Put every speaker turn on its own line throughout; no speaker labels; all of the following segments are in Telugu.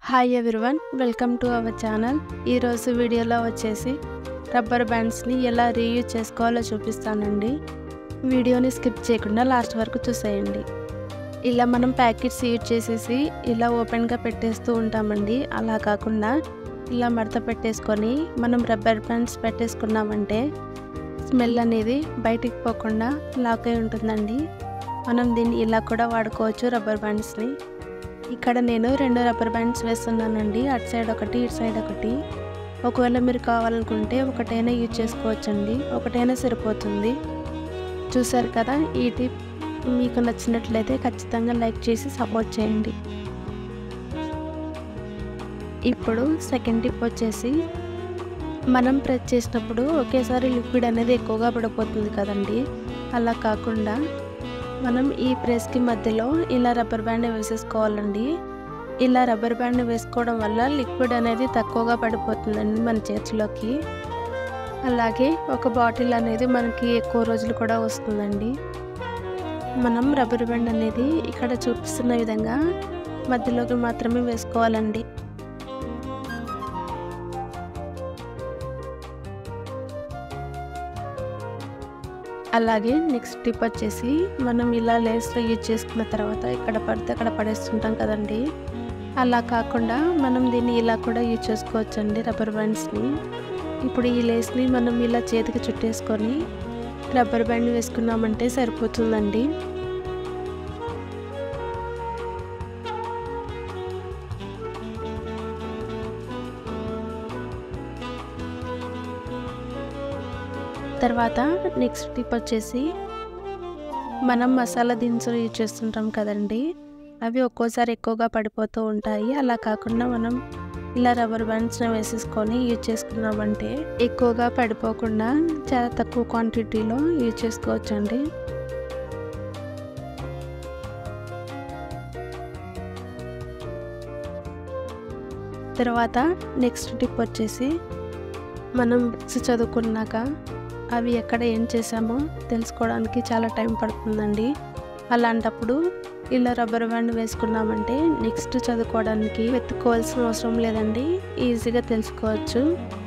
hi everyone welcome to our channel ఈరోజు వీడియోలో వచ్చేసి రబ్బర్ బ్యాండ్స్ని ఎలా రీయూజ్ చేసుకోవాలో చూపిస్తానండి వీడియోని స్కిప్ చేయకుండా లాస్ట్ వరకు చూసేయండి ఇలా మనం ప్యాకెట్స్ యూజ్ చేసేసి ఇలా ఓపెన్గా పెట్టేస్తూ ఉంటామండి అలా కాకుండా ఇలా మడత పెట్టేసుకొని మనం రబ్బర్ బ్యాండ్స్ పెట్టేసుకున్నామంటే స్మెల్ అనేది బయటికి పోకుండా లాక్ అయి ఉంటుందండి మనం దీన్ని ఇలా కూడా వాడుకోవచ్చు రబ్బర్ బ్యాండ్స్ని ఇక్కడ నేను రెండు రబ్బర్ బ్యాండ్స్ వేస్తున్నానండి అటు సైడ్ ఒకటి ఇటు సైడ్ ఒకటి ఒకవేళ మీరు కావాలనుకుంటే ఒకటైనా యూజ్ చేసుకోవచ్చండి ఒకటైనా సరిపోతుంది చూసారు కదా ఈ టిప్ మీకు నచ్చినట్లయితే ఖచ్చితంగా లైక్ చేసి సపోర్ట్ చేయండి ఇప్పుడు సెకండ్ టిప్ వచ్చేసి మనం ప్రెస్ చేసినప్పుడు ఒకేసారి లిక్విడ్ అనేది ఎక్కువగా పడిపోతుంది కదండి అలా కాకుండా మనం ఈ ప్రెస్కి మధ్యలో ఇలా రబ్బర్ బ్యాండ్ వేసేసుకోవాలండి ఇలా రబ్బర్ బ్యాండ్ వేసుకోవడం వల్ల లిక్విడ్ అనేది తక్కువగా పడిపోతుందండి మన చేతిలోకి అలాగే ఒక బాటిల్ అనేది మనకి ఎక్కువ రోజులు కూడా వస్తుందండి మనం రబ్బర్ బ్యాండ్ అనేది ఇక్కడ చూపిస్తున్న విధంగా మధ్యలోకి మాత్రమే వేసుకోవాలండి అలాగే నెక్స్ట్ టిప్ వచ్చేసి మనం ఇలా లేస్లో యూజ్ చేసుకున్న తర్వాత ఇక్కడ పడితే అక్కడ పడేస్తుంటాం కదండి అలా కాకుండా మనం దీన్ని ఇలా కూడా యూజ్ చేసుకోవచ్చండి రబ్బర్ బ్యాండ్స్ని ఇప్పుడు ఈ లేస్ని మనం ఇలా చేతికి చుట్టేసుకొని రబ్బర్ బ్యాండ్ వేసుకున్నామంటే సరిపోతుందండి తర్వాత నెక్స్ట్ టిప్ వచ్చేసి మనం మసాలా దినుసులు యూజ్ చేస్తుంటాం కదండి అవి ఒక్కోసారి ఎక్కువగా పడిపోతూ ఉంటాయి అలా కాకుండా మనం ఇలా రబ్బర్ బ్యాండ్స్ని వేసేసుకొని యూజ్ చేసుకున్నామంటే ఎక్కువగా పడిపోకుండా చాలా తక్కువ క్వాంటిటీలో యూజ్ చేసుకోవచ్చండి తర్వాత నెక్స్ట్ టిప్ వచ్చేసి మనం బుక్స్ చదువుకున్నాక అవి ఎక్కడ ఏం చేసామో తెలుసుకోవడానికి చాలా టైం పడుతుందండి అలాంటప్పుడు ఇలా రబ్బర్ బ్యాండ్ వేసుకున్నామంటే నెక్స్ట్ చదువుకోవడానికి వెతుక్కోవాల్సిన అవసరం లేదండి ఈజీగా తెలుసుకోవచ్చు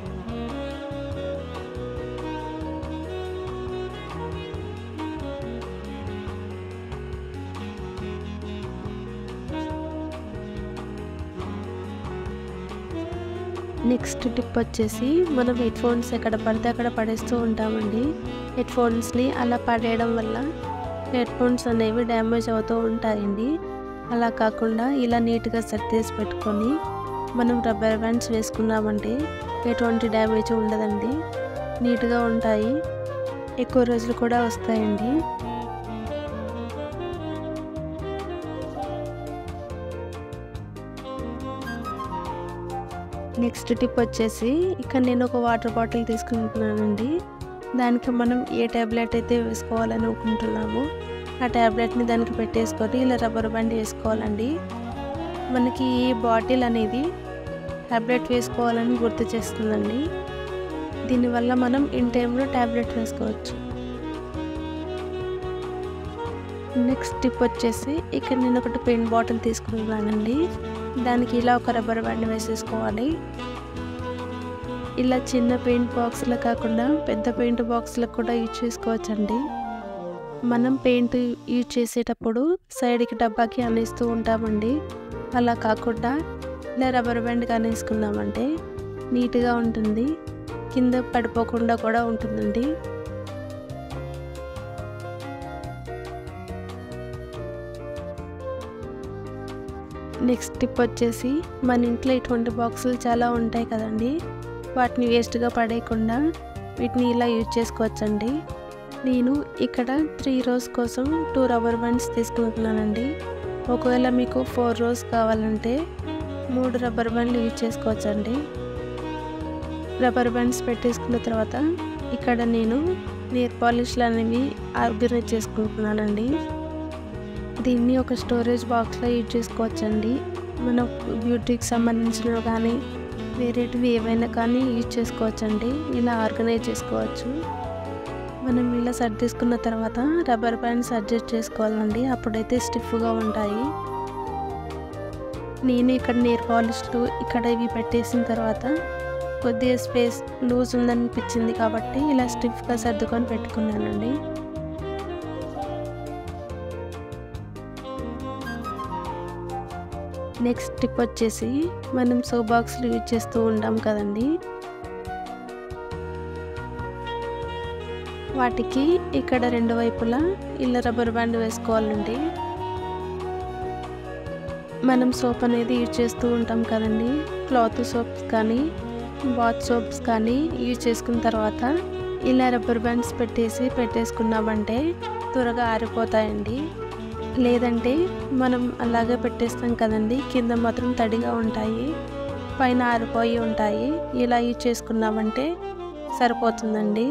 నెక్స్ట్ టిప్ వచ్చేసి మనం హెడ్ ఫోన్స్ ఎక్కడ పడితే అక్కడ పడేస్తూ ఉంటామండి హెడ్ ఫోన్స్ని అలా పడేయడం వల్ల హెడ్ ఫోన్స్ అనేవి డ్యామేజ్ అవుతూ ఉంటాయండి అలా కాకుండా ఇలా నీట్గా సెట్ చేసి పెట్టుకొని మనం రబ్బర్ బ్యాండ్స్ వేసుకున్నామంటే ఎటువంటి డ్యామేజ్ ఉండదండి నీట్గా ఉంటాయి ఎక్కువ రోజులు కూడా వస్తాయండి నెక్స్ట్ టిప్ వచ్చేసి ఇక్కడ నేను ఒక వాటర్ బాటిల్ తీసుకుంటున్నానండి దానికి మనం ఏ ట్యాబ్లెట్ అయితే వేసుకోవాలని అనుకుంటున్నామో ఆ ట్యాబ్లెట్ని దానికి పెట్టేసుకొని ఇలా రబ్బర్ బ్యాండ్ వేసుకోవాలండి మనకి ఈ బాటిల్ అనేది ట్యాబ్లెట్ వేసుకోవాలని గుర్తు చేస్తుందండి దీనివల్ల మనం ఇన్ టైంలో ట్యాబ్లెట్ వేసుకోవచ్చు నెక్స్ట్ టిప్ వచ్చేసి ఇక్కడ నేను ఒకటి పెయింట్ బాటిల్ తీసుకుంటున్నానండి దానికి ఇలా ఒక రబ్బర్ బ్యాండ్ వేసేసుకోవాలి ఇలా చిన్న పెయింట్ బాక్స్లో కాకుండా పెద్ద పెయింట్ బాక్స్లకు కూడా యూజ్ చేసుకోవచ్చండి మనం పెయింట్ యూజ్ చేసేటప్పుడు సైడ్కి డబ్బాకి అనేస్తూ ఉంటామండి అలా కాకుండా ఇలా రబ్బర్ బ్యాండ్ అనేసుకున్నామంటే నీట్గా ఉంటుంది కింద పడిపోకుండా కూడా ఉంటుందండి నెక్స్ట్ టిప్ వచ్చేసి మన ఇంట్లో ఇటువంటి బాక్సులు చాలా ఉంటాయి కదండి వాటిని వేస్ట్గా పడేయకుండా వీటిని ఇలా యూజ్ చేసుకోవచ్చండి నేను ఇక్కడ త్రీ రోస్ కోసం టూ రబ్బర్ బ్యాండ్స్ తీసుకుంటున్నానండి ఒకవేళ మీకు ఫోర్ రోస్ కావాలంటే మూడు రబ్బర్ బ్యాండ్లు యూజ్ చేసుకోవచ్చండి రబ్బర్ బ్యాండ్స్ పెట్టేసుకున్న తర్వాత ఇక్కడ నేను నేర్ పాలిష్లు అనేవి ఆర్గనైజ్ చేసుకుంటున్నానండి దీన్ని ఒక స్టోరేజ్ బాక్స్లో యూజ్ చేసుకోవచ్చండి మన బ్యూటీకి సంబంధించినవి కానీ వేరేటివి ఏవైనా కానీ యూజ్ చేసుకోవచ్చండి ఇలా ఆర్గనైజ్ చేసుకోవచ్చు మనం ఇలా సెట్ చేసుకున్న తర్వాత రబ్బర్ బ్యాండ్స్ అడ్జస్ట్ చేసుకోవాలండి అప్పుడైతే స్టిఫ్గా ఉంటాయి నేను ఇక్కడ నెయిల్ పాలిష్లు ఇక్కడ ఇవి పెట్టేసిన తర్వాత కొద్దిగా స్పేస్ లూజ్ ఉందనిపించింది కాబట్టి ఇలా స్టిఫ్గా సర్దుకొని పెట్టుకున్నానండి నెక్స్ట్ టిప్ వచ్చేసి మనం సో బాక్స్లు యూజ్ చేస్తూ ఉంటాం కదండి వాటికి ఇక్కడ రెండు వైపులా ఇలా రబ్బర్ బ్యాండ్ వేసుకోవాలండి మనం సోప్ అనేది యూజ్ చేస్తూ ఉంటాం కదండి క్లాత్ సోప్స్ కానీ బాత్ సోప్స్ కానీ యూజ్ చేసుకున్న తర్వాత ఇలా రబ్బర్ బ్యాండ్స్ పెట్టేసి పెట్టేసుకున్నామంటే త్వరగా ఆరిపోతాయండి లేదంటే మనం అలాగే పెట్టేస్తాం కదండి కింద మాత్రం తడిగా ఉంటాయి పైన ఆరిపోయి ఉంటాయి ఇలా యూజ్ చేసుకున్నామంటే సరిపోతుందండి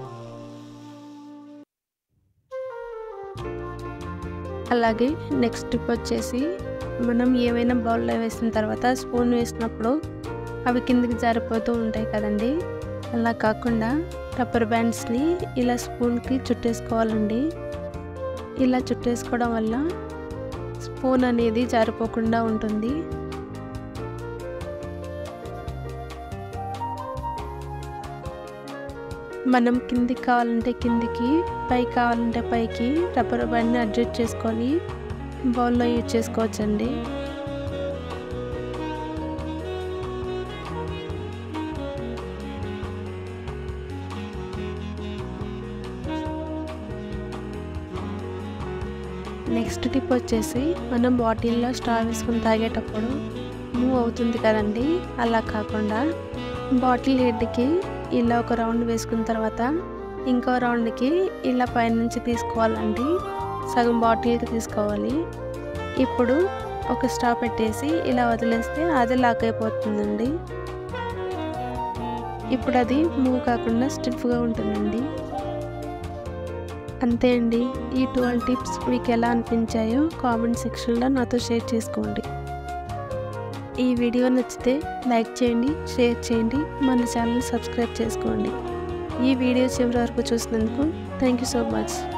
అలాగే నెక్స్ట్ టిప్ వచ్చేసి మనం ఏమైనా బౌల్లో వేసిన తర్వాత స్పూన్ వేసినప్పుడు అవి కిందికి జారిపోతూ ఉంటాయి కదండి అలా కాకుండా రబ్బర్ బ్యాండ్స్ని ఇలా స్పూన్కి చుట్టేసుకోవాలండి ఇలా చుట్టేసుకోవడం వల్ల స్పూన్ అనేది జారిపోకుండా ఉంటుంది మనం కిందికి కావాలంటే కిందికి పైకి కావాలంటే పైకి రబ్బర్ బ్యాండ్ని అడ్జస్ట్ చేసుకొని బౌల్లో యూజ్ చేసుకోవచ్చండి నెక్స్ట్ టిప్ వచ్చేసి మనం బాటిల్లో స్ట్రా వేసుకుని తాగేటప్పుడు మూవ్ అవుతుంది కదండి అలా కాకుండా బాటిల్ హెడ్కి ఇలా ఒక రౌండ్ వేసుకున్న తర్వాత ఇంకో రౌండ్కి ఇలా పైనుంచి తీసుకోవాలండి సగం బాటిల్కి తీసుకోవాలి ఇప్పుడు ఒక స్ట్రా పెట్టేసి ఇలా వదిలేస్తే అది లాక్ అయిపోతుందండి ఇప్పుడు అది మూవ్ కాకుండా స్టిఫ్గా ఉంటుందండి అంతే అండి ఈ ట్వెల్వ్ టిప్స్ మీకు ఎలా అనిపించాయో కామెంట్ సెక్షన్లో నాతో షేర్ చేసుకోండి ఈ వీడియో నచ్చితే లైక్ చేయండి షేర్ చేయండి మన ఛానల్ సబ్స్క్రైబ్ చేసుకోండి ఈ వీడియో చివరి వరకు చూసినందుకు థ్యాంక్ యూ సో మచ్